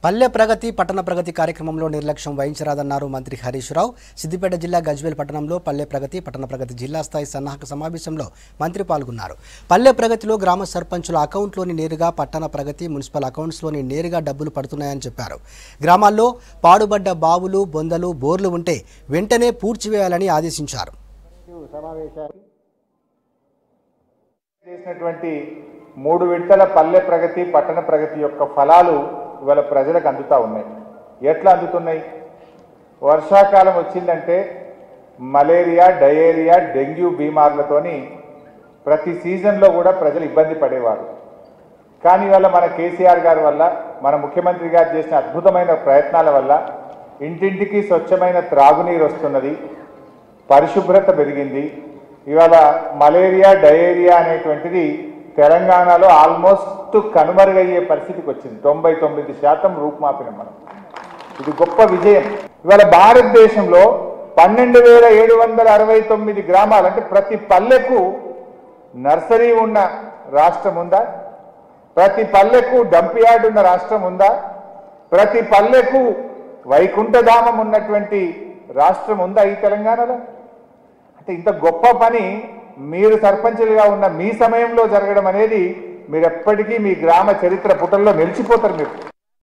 పల్లె ప్రగతి పట్టణ ప్రగతి కార్యక్రమంలో నిర్లక్ష్యం వహించరాదన్నారు మంత్రి హరీష్ రావు సిద్దిపేట జిల్లా గజ్వేల్ పట్టణంలో పల్లె ప్రగతి పట్టణ ప్రగతి జిల్లా స్థాయి సన్నాహక సమావేశంలో మంత్రి పాల్గొన్నారు పల్లె ప్రగతిలో గ్రామ సర్పంచుల అకౌంట్లోని నేరుగా పట్టణ ప్రగతి మున్సిపల్ అకౌంట్స్లోని నేరుగా డబ్బులు పడుతున్నాయని చెప్పారు గ్రామాల్లో పాడుబడ్డ బావులు బొందలు బోర్లు ఉంటే వెంటనే పూడ్చివేయాలని ఆదేశించారు చేసినటువంటి మూడు విడతల పల్లె ప్రగతి పట్టణ ప్రగతి యొక్క ఫలాలు ఇవాళ ప్రజలకు అందుతా ఉన్నాయి ఎట్లా అందుతున్నాయి వర్షాకాలం వచ్చిందంటే మలేరియా డయేరియా డెంగ్యూ బీమార్లతోని ప్రతి సీజన్లో కూడా ప్రజలు ఇబ్బంది పడేవారు కానీ ఇవాళ మన కేసీఆర్ గారి వల్ల మన ముఖ్యమంత్రి గారు చేసిన అద్భుతమైన ప్రయత్నాల వల్ల ఇంటింటికి స్వచ్ఛమైన త్రాగునీరు వస్తున్నది పరిశుభ్రత పెరిగింది ఇవాళ మలేరియా డయేరియా అనేటువంటిది తెలంగాణలో ఆల్మోస్ట్ కనుమరుగయ్యే పరిస్థితికి వచ్చింది తొంభై తొమ్మిది శాతం రూపుమాపినాం మనం ఇది గొప్ప విజయం ఇవాళ భారతదేశంలో పన్నెండు వేల ఏడు వందల అరవై తొమ్మిది గ్రామాలు అంటే ప్రతి పల్లెకు నర్సరీ ఉన్న రాష్ట్రం ఉందా ప్రతి పల్లెకు డంప్ యార్డ్ ఉన్న రాష్ట్రం ఉందా ప్రతి పల్లెకు వైకుంఠధామం ఉన్నటువంటి రాష్ట్రం ఉందా ఈ తెలంగాణలో అంటే ఇంత గొప్ప పని మీరు సర్పంచులుగా ఉన్న మీ సమయంలో జరగడం అనేది మీరు ఎప్పటికీ మీ గ్రామ చరిత్ర పుటల్లో నిలిచిపోతారు మీరు